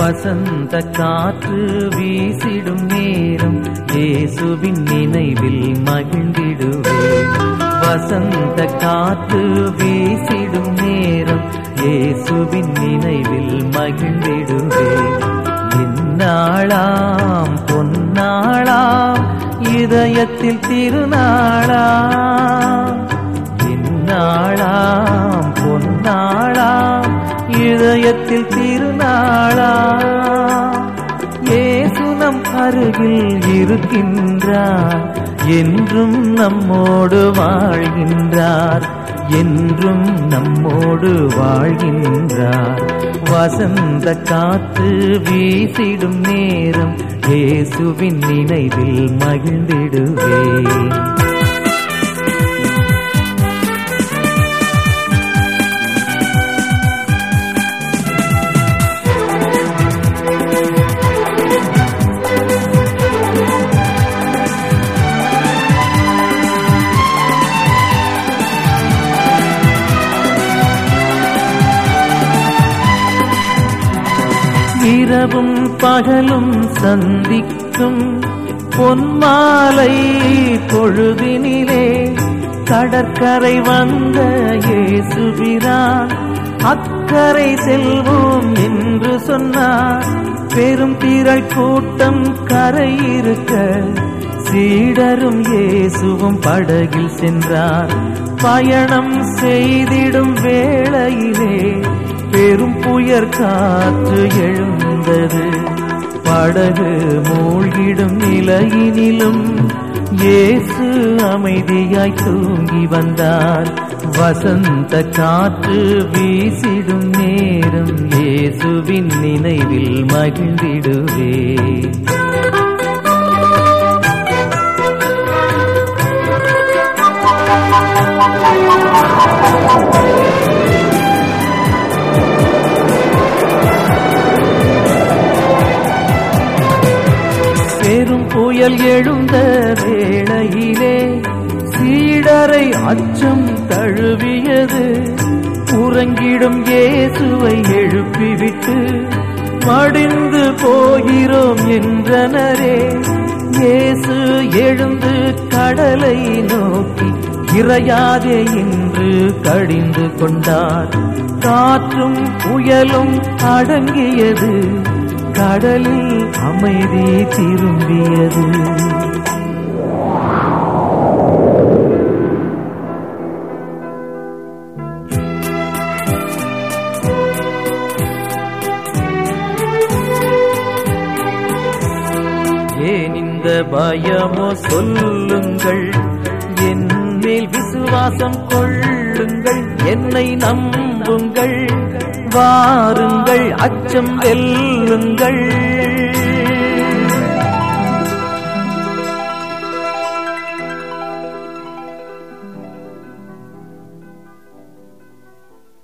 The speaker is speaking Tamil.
வசந்த காற்று வீசிடும் நேரம் இயேசுவின் நினைவில் மகிழ்ந்திடுவேன் வசந்த காற்று வீசிடும் நேரம் இயேசுவின் நினைவில் மகிழ்ந்திடுவேன் இந்நாளாம் பொன்னாளாம் இதயத்தில் திருநாளாம் இந்நாளாம் பொன்னாளாம் இதயத்தில் திருநாளாம் இயேசு நம் அருகில் இருக்கின்றார் என்றும் நம்மோடு வாழ்கின்றார் என்றும் நம்மோடு வாழ்கின்றார் வசந்த காற்று வீசிடும் நேரம் இயேசுவின் நினைவில் மகிழ்ந்திடுவேன் இரவும் பகலும் சந்திக்கும் பொன்மாலை பொழுதினிலே கடற்கரை வந்த இயேசுபிரான் அக்கறை செல்வோம் என்று சொன்னார் பெரும் திரள் கூட்டம் கரை இருக்க சீடரும் இயேசுவும் படகில் சென்றார் பயணம் செய்திடும் வேளையிலே பெரும் புயற் காற்று எழுந்தது படகு மூழ்கிடும் நிலையினிலும் இயேசு அமைதியாய் தூங்கி வந்தார் வசந்த காற்று வீசிடும் நேரம் இயேசுவின் நினைவில் மகிழ்ந்திடுவேன் பெரும் புயல் எழுந்த வேளையிலே சீடரை அச்சம் தழுவியது உறங்கிடும் இயேசுவை எழுப்பிவிட்டு மடிந்து போகிறோம் என்றனரே இயேசு எழுந்து கடலை நோக்கி இறையாதே என்று கடிந்து கொண்டார் காற்றும் புயலும் அடங்கியது கடலில் அமைதி திரும்பியது ஏன் இந்த பயமோ சொல்லுங்கள் என் மேல் விசுவாசம் கொள்ளுங்கள் என்னை நம்புங்கள் வாருங்கள் அச்சம் வெல்லுங்கள்